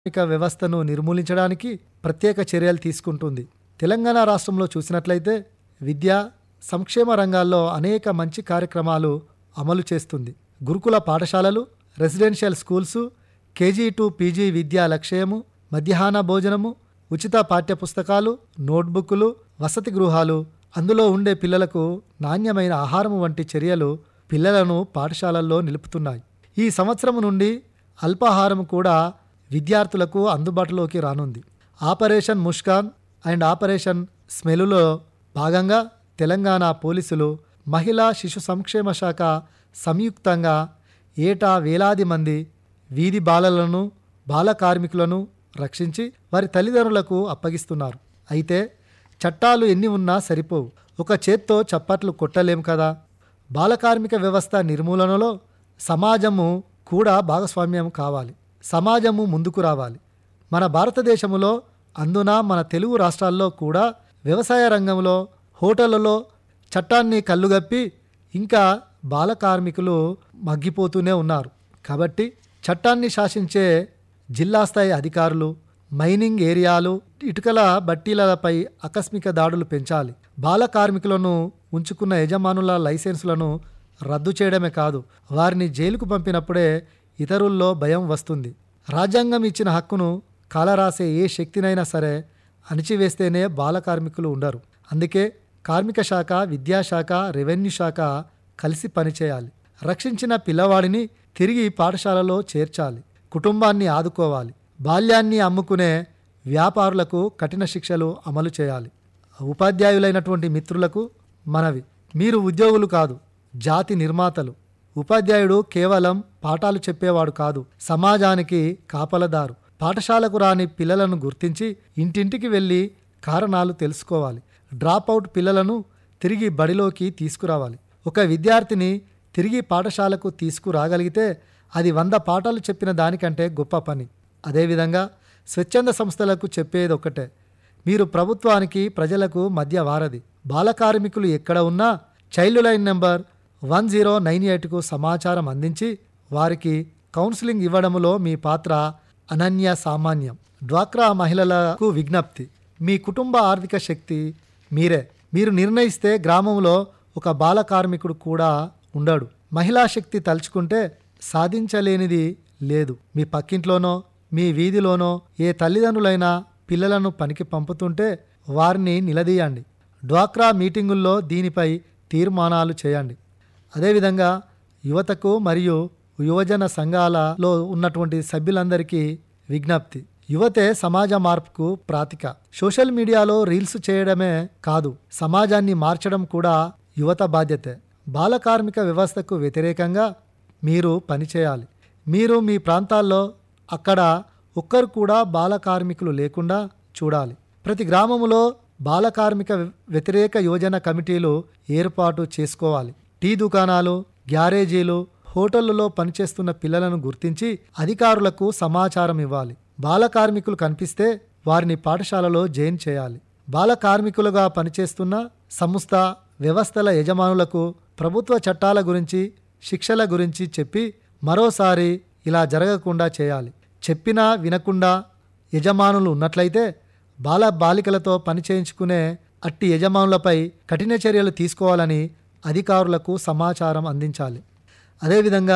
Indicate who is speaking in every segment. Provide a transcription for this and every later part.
Speaker 1: బాలకార్మిక వ్యవస్థను నిర్మూలించడానికి ప్రత్యేక చర్యలు తీసుకుంటుంది తెలంగాణ రాష్ట్రంలో చూసినట్లయితే విద్య సంక్షేమ రంగాల్లో అనేక మంచి కార్యక్రమాలు అమలు చేస్తుంది గురుకుల పాఠశాలలు residential schools KG to PG విద్యా లక్ష్యము మధ్యాహ్న భోజనము ఉచిత పాఠ్యపుస్తకాలు నోట్బుక్లు వసతి గృహాలు అందులో ఉండే పిల్లలకు నాణ్యమైన ఆహారం వంటి చర్యలు పిల్లలను పాఠశాలల్లో నిలుపుతున్నాయి ఈ సంవత్సరం నుండి అల్పాహారం కూడా విద్యార్థులకు అందుబాటులోకి రానుంది ఆపరేషన్ ముష్కాన్ అండ్ ఆపరేషన్ స్మెలులో భాగంగా తెలంగాణ పోలీసులు మహిళా శిశు సంక్షేమ శాఖ సంయుక్తంగా ఏటా వేలాది మంది వీధి బాలలను బాల కార్మికులను రక్షించి వారి తల్లిదండ్రులకు అప్పగిస్తున్నారు అయితే చట్టాలు ఎన్ని ఉన్నా సరిపోవు ఒక చేత్తో చప్పట్లు కొట్టలేం కదా బాలకార్మిక వ్యవస్థ నిర్మూలనలో సమాజము కూడా భాగస్వామ్యం కావాలి సమాజము ముందుకు రావాలి మన భారతదేశంలో అందున మన తెలుగు రాష్ట్రాల్లో కూడా వ్యవసాయ రంగంలో హోటళ్లలో చట్టాన్ని కళ్ళుగప్పి ఇంకా బాల కార్మికులు మగ్గిపోతూనే ఉన్నారు కాబట్టి చట్టాన్ని శాసించే జిల్లా స్థాయి అధికారులు మైనింగ్ ఏరియాలు ఇటుకల బట్టీలపై ఆకస్మిక దాడులు పెంచాలి బాల కార్మికులను ఉంచుకున్న యజమానుల లైసెన్సులను రద్దు చేయడమే కాదు వారిని జైలుకు పంపినప్పుడే ఇతరుల్లో భయం వస్తుంది రాజ్యాంగం ఇచ్చిన హక్కును కాలరాసే ఏ శక్తినైనా సరే అణిచివేస్తేనే బాల కార్మికులు ఉండరు అందుకే కార్మిక శాఖ విద్యాశాఖ రెవెన్యూ శాఖ కలిసి పనిచేయాలి రక్షించిన పిల్లవాడిని తిరిగి పాఠశాలలో చేర్చాలి కుటుంబాన్ని ఆదుకోవాలి బాల్యాన్ని అమ్ముకునే వ్యాపారులకు కఠిన శిక్షలు అమలు చేయాలి ఉపాధ్యాయులైనటువంటి మిత్రులకు మనవి మీరు ఉద్యోగులు కాదు జాతి నిర్మాతలు ఉపాధ్యాయుడు కేవలం పాఠాలు చెప్పేవాడు కాదు సమాజానికి కాపలదారు పాఠశాలకు రాని పిల్లలను గుర్తించి ఇంటింటికి వెళ్ళి కారణాలు తెలుసుకోవాలి డ్రాప్ అవుట్ పిల్లలను తిరిగి బడిలోకి తీసుకురావాలి ఒక విద్యార్థిని తిరిగి పాఠశాలకు తీసుకురాగలిగితే అది వంద పాఠాలు చెప్పిన దానికంటే గొప్ప పని అదేవిధంగా స్వచ్ఛంద సంస్థలకు చెప్పేది ఒక్కటే మీరు ప్రభుత్వానికి ప్రజలకు మధ్య వారధి బాల కార్మికులు ఎక్కడ ఉన్నా child line number one zero nine ఎయిట్కు సమాచారం అందించి వారికి కౌన్సిలింగ్ ఇవ్వడంలో మీ పాత్ర అనన్య సామాన్యం డ్వాక్రా మహిళలకు విజ్ఞప్తి మీ కుటుంబ ఆర్థిక శక్తి మీరే మీరు నిర్ణయిస్తే గ్రామంలో ఒక బాల కార్మికుడు కూడా ఉండడు మహిళా శక్తి తలుచుకుంటే సాధించలేనిది లేదు మీ పక్కింట్లోనో మీ వీధిలోనో ఏ తల్లిదండ్రులైనా పిల్లలను పనికి పంపుతుంటే వారిని నిలదీయండి డ్వాక్రా మీటింగుల్లో దీనిపై తీర్మానాలు చేయండి అదేవిధంగా యువతకు మరియు యువజన సంఘాలలో ఉన్నటువంటి సభ్యులందరికీ విజ్ఞప్తి యువతే సమాజ మార్పుకు ప్రాతిక సోషల్ మీడియాలో రీల్స్ చేయడమే కాదు సమాజాన్ని మార్చడం కూడా యువత బాధ్యతే బాల కార్మిక వ్యవస్థకు వ్యతిరేకంగా మీరు పనిచేయాలి మీరు మీ ప్రాంతాల్లో అక్కడ ఒక్కరు కూడా బాల కార్మికులు లేకుండా చూడాలి ప్రతి గ్రామములో బాల కార్మిక వ్యతిరేక యోజన కమిటీలు ఏర్పాటు చేసుకోవాలి టీ దుకాణాలు గ్యారేజీలు హోటళ్లలో పనిచేస్తున్న పిల్లలను గుర్తించి అధికారులకు సమాచారం ఇవ్వాలి బాల కార్మికులు కనిపిస్తే వారిని పాఠశాలలో జైన్ చేయాలి బాల కార్మికులుగా పనిచేస్తున్న సంస్థ వ్యవస్థల యజమానులకు ప్రభుత్వ చట్టాల గురించి శిక్షల గురించి చెప్పి మరోసారి ఇలా జరగకుండా చేయాలి చెప్పినా వినకుండా యజమానులు ఉన్నట్లయితే బాల బాలికలతో పని చేయించుకునే అట్టి యజమానులపై కఠిన చర్యలు తీసుకోవాలని అధికారులకు సమాచారం అందించాలి అదేవిధంగా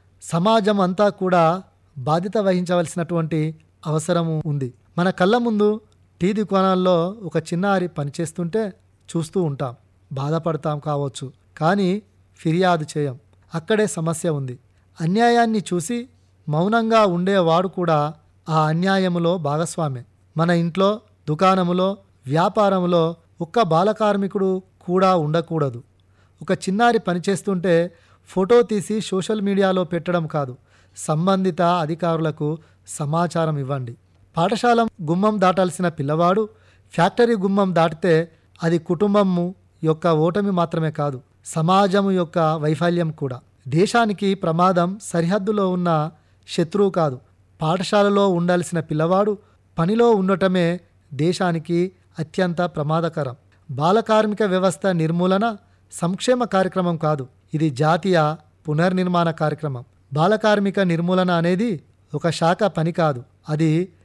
Speaker 1: సమాజం అంతా కూడా బాధ్యత వహించవలసినటువంటి అవసరము ఉంది మన కళ్ళ ముందు టీ దుకాణాల్లో ఒక చిన్నారి పనిచేస్తుంటే చూస్తూ ఉంటాం బాధపడతాం కావచ్చు కానీ ఫిర్యాదు చేయం అక్కడే సమస్య ఉంది అన్యాయాన్ని చూసి మౌనంగా ఉండేవాడు కూడా ఆ అన్యాయములో భాగస్వామే మన ఇంట్లో దుకాణములో వ్యాపారంలో ఒక్క బాలకార్మికుడు కూడా ఉండకూడదు ఒక చిన్నారి పనిచేస్తుంటే ఫోటో తీసి సోషల్ మీడియాలో పెట్టడం కాదు సంబంధిత అధికారులకు సమాచారం ఇవ్వండి పాఠశాల గుమ్మం దాటాల్సిన పిల్లవాడు ఫ్యాక్టరీ గుమ్మం దాటితే అది కుటుంబము యొక్క ఓటమి మాత్రమే కాదు సమాజం యొక్క వైఫల్యం కూడా దేశానికి ప్రమాదం సరిహద్దులో ఉన్న శత్రువు కాదు పాఠశాలలో ఉండాల్సిన పిల్లవాడు పనిలో ఉండటమే దేశానికి అత్యంత ప్రమాదకరం బాలకార్మిక వ్యవస్థ నిర్మూలన సంక్షేమ కార్యక్రమం కాదు ఇది జాతీయ పునర్నిర్మాణ కార్యక్రమం బాలకార్మిక నిర్మూలన అనేది ఒక శాఖ పని కాదు అది